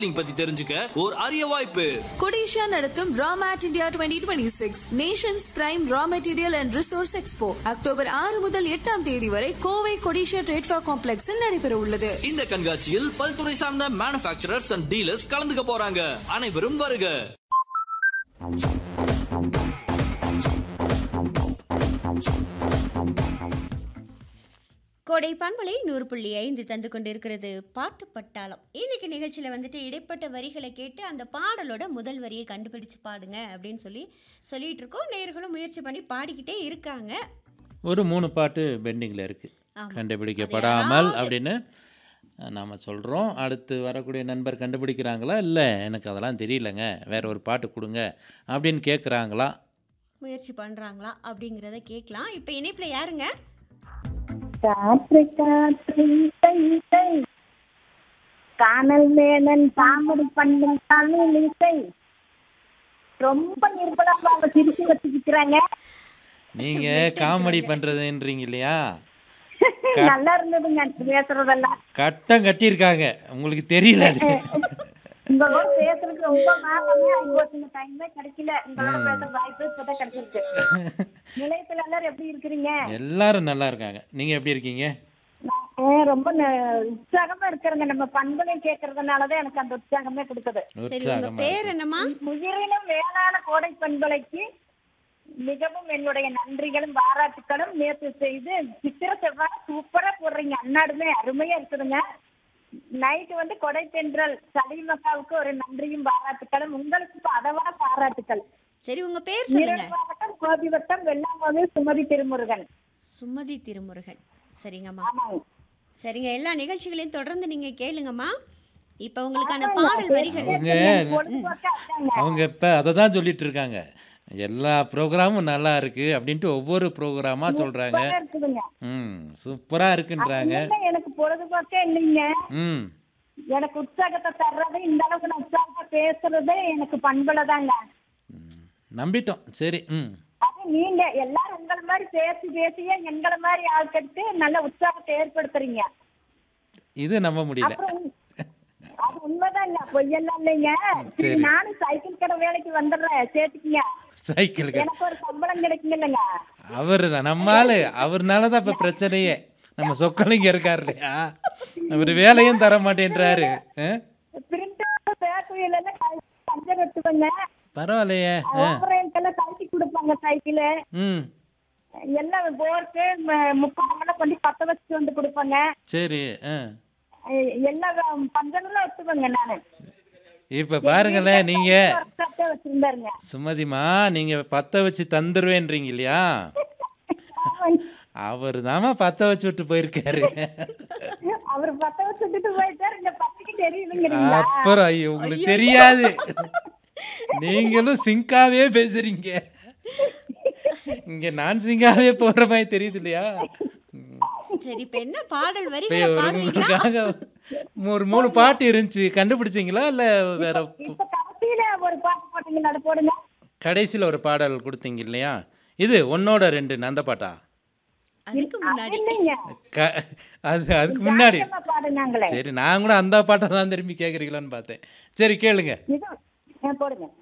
பத்தி தெரிஞ்சுக்க ஒரு அரிய வாய்ப்பு கொடிஷா நடத்தும் ராமேட் India twenty twenty six nations prime raw material and resource expo October ஆறு முதல் எட்டாம் தேதி வரை கோவை கொடிஷா ட்ரேட்ஃபா காம்ப்ளெக்ஸில் நடைபெற உள்ளது இந்த கண்காட்சியில் பல்துறை சார்ந்த மேனுபேக்சரர்ஸ் அண்ட் டீலர்ஸ் கலந்துக்க போறாங்க அனைவரும் வருக கோடை பண்பலை நூறு புள்ளி ஐந்து தந்து கொண்டிருக்கிறது பாட்டு பட்டாளம் இன்னைக்கு நிகழ்ச்சியில் வந்துட்டு இடைப்பட்ட வரிகளை கேட்டு அந்த பாடலோட முதல் வரியை கண்டுபிடிச்சு பாடுங்க அப்படின்னு சொல்லி சொல்லிட்டு இருக்கோம் நேயர்களும் முயற்சி பண்ணி பாடிக்கிட்டே இருக்காங்க ஒரு மூணு பாட்டு பெண்டிங்கில் இருக்குது ஆமா. கண்டுபிடிக்கப்படாமல் அது அப்படின்னு நாம் சொல்கிறோம் அடுத்து வரக்கூடிய நண்பர் கண்டுபிடிக்கிறாங்களா இல்லை எனக்கு அதெல்லாம் தெரியலங்க வேற ஒரு பாட்டு கொடுங்க அப்படின்னு கேட்குறாங்களா முயற்சி பண்ணுறாங்களா அப்படிங்கிறத கேட்கலாம் இப்போ இணைப்பில் யாருங்க காற்று காற்று இசை இசை காணல் மேனன் தாமரை பண்ணும் தமிழ் இசை ரொம்ப நிர்பலமா அவங்க சிரிச்சு வச்சுக்கிறாங்க நீங்கள் காமெடி பண்ணுறதுன்றீங்க இல்லையா நல்லா இருந்ததுங்க பேசுறதெல்லாம் கட்டம் கட்டியிருக்காங்க உங்களுக்கு தெரியல அது உங்களோட பேசுறதுக்கு ரொம்ப நேரமே ஆகி போச்சுங்க டைமே கிடைக்கல உங்களோட பேசுற வாய்ப்பு இப்பதான் கிடைச்சிருக்கு நிலையத்துல எல்லாரும் எப்படி இருக்கிறீங்க எல்லாரும் நல்லா இருக்காங்க நீங்கள் எப்படி இருக்கீங்க நான், ஆ, ரொம்ப ந- உற்சாகமா இருக்கிறேங்க நம்ம பண்புகளை கேட்கறதுனாலதான் எனக்கு அந்த உற்சாகமே கொடுக்குது சரி உங்கள் உற்சாகமாக பேர் என்னம்மா உயிரினும் மேலான கோடை பண்பலைக்கு மிகவும் என்னுடைய நன்றிகளும் பாராட்டுகளும் நேற்று செய்து சித்திர செவ்வாய் சூப்பரா போடுறீங்க அன்னாடுமே அருமையா இருக்குதுங்க நைட்டு வந்து கொடை தென்றல் சலீமக்காவுக்கு ஒரு நன்றியும் பாராட்டுகளும் உங்களுக்கு இப்ப அதை விட பாராட்டுகள் சரி உங்கள் பேர் சொல்லுங்க ஈரோடு மாவட்டம் கோபி வட்டம் வெள்ளாமோது சுமதி திருமுருகன் சுமதி திருமுருகன் சரிங்கம்மா ஆமாங்க சரிங்க எல்லா நிகழ்ச்சிகளையும் தொடர்ந்து நீங்கள் கேளுங்கம்மா இப்போ உங்களுக்கான பாடல் வரிகள் அவங்க பொழுதுபோக்கா அதாங்க. அவங்க இப்போ அதை தான் சொல்லிட்டு இருக்காங்க எல்லா ப்ரோக்ராமும் நல்லா இருக்கு அப்படின்ட்டு ஒவ்வொரு ப்ரோக்ராமாக சொல்கிறாங்க சூப்பரா இருக்குதுங்க ம் சூப்பராக இருக்குன்றாங்க இல்ல, எனக்கு பொழுதுபோக்கே இல்லைங்க ம் எனக்கு உற்சாகத்தை தர்றது இந்த அளவுக்கு நான் உற்சாகத்தை பேசுறதே எனக்கு பண்புல தாங்க ம், நம்பிட்டோம் சரி ம் அது நீங்க எல்லாரும் உங்களை மாதிரி பேசி பேசியே எங்களை மாதிரி ஆட்களுக்கு நல்ல உற்சாகத்தை ஏற்படுத்துறீங்க இது நம்ப முடியல அப்புறம் உம், அது உண்மைதாங்க பொய்யெல்லாம் இல்லைங்க சரி சரி. நானும் சைக்கிள் கடை வேலைக்கு வந்துடுறேன் சேர்த்துக்கீங்க சைக்கிளுக்கு எனக்கு ஒரு சம்பளம் கிடைக்குங்க இல்லைங்க அவர் நம்ம ஆளு அவர்னால தான் இப்போ பிரச்சனையே நம்ம சொக்கலிங்க இருக்கார் இல்லையா அவர் வேலையும் தர மாட்டேன்றாரு ஆ? பிரிண்ட் பேக்கரியில பஞ்சம் கட்டுவேங்க பரவாயில்லையே ஆ ஓவரேட்டெல்லாம் கழட்டி கொடுப்பாங்க சைக்கிள் ம் எல்லாம் போர்க்கு முப்பது கொண்டு பத்த வச்சுட்டு வந்து கொடுப்பாங்க சரி ஆ எ- எல்லா பஞ்சமெல்லாம் வச்சுக்கோங்க நானு இப்போ பாருங்களேன் நீங்கள் ஒர்க் வச்சிருந்தாருங்க சுமதிமா நீங்கள் பற்ற வச்சு தந்துருவேன்றீங்க இல்லையா அவர் தாமா பற்ற வச்சு விட்டு போயிருக்காரு அவர் பத்த வச்சுட்டு போயிட்டாரு இந்த பத்திக்கு தெரியுதுங்கிறீங்களா அப்புறம் ஐயோ உங்களுக்கு தெரியாது நீங்களும் சிங்காவே பேசுறீங்க இங்க நான் சிங்காவே போற மாதிரி தெரியுது இல்லையா சரி இப்போ என்ன பாடல் இப்ப வரிகளை ஒரு பாடுவீங்களா உங்களுக்காக ஒரு மூணு பாட்டு இருந்துச்சு கண்டுபிடிச்சீங்களா இல்ல வேற இப்ப கடைசியில ஒரு பாட்டு போட்டீங்க அதை போடுங்க கடைசியில் ஒரு பாடல் கொடுத்தீங்க இல்லையா இது ஒன்னோட ரெண்டு அந்த பாட்டா அதுக்கு முன்னாடி இல்லைங்க க அது அதுக்கு முன்னாடி சும்மா பாடுனாங்களே சரி நான் கூட அந்த பாட்டை தான் திரும்பி கேட்குறீங்களான்னு பார்த்தேன் சரி கேளுங்க இது ஆ, போடுங்க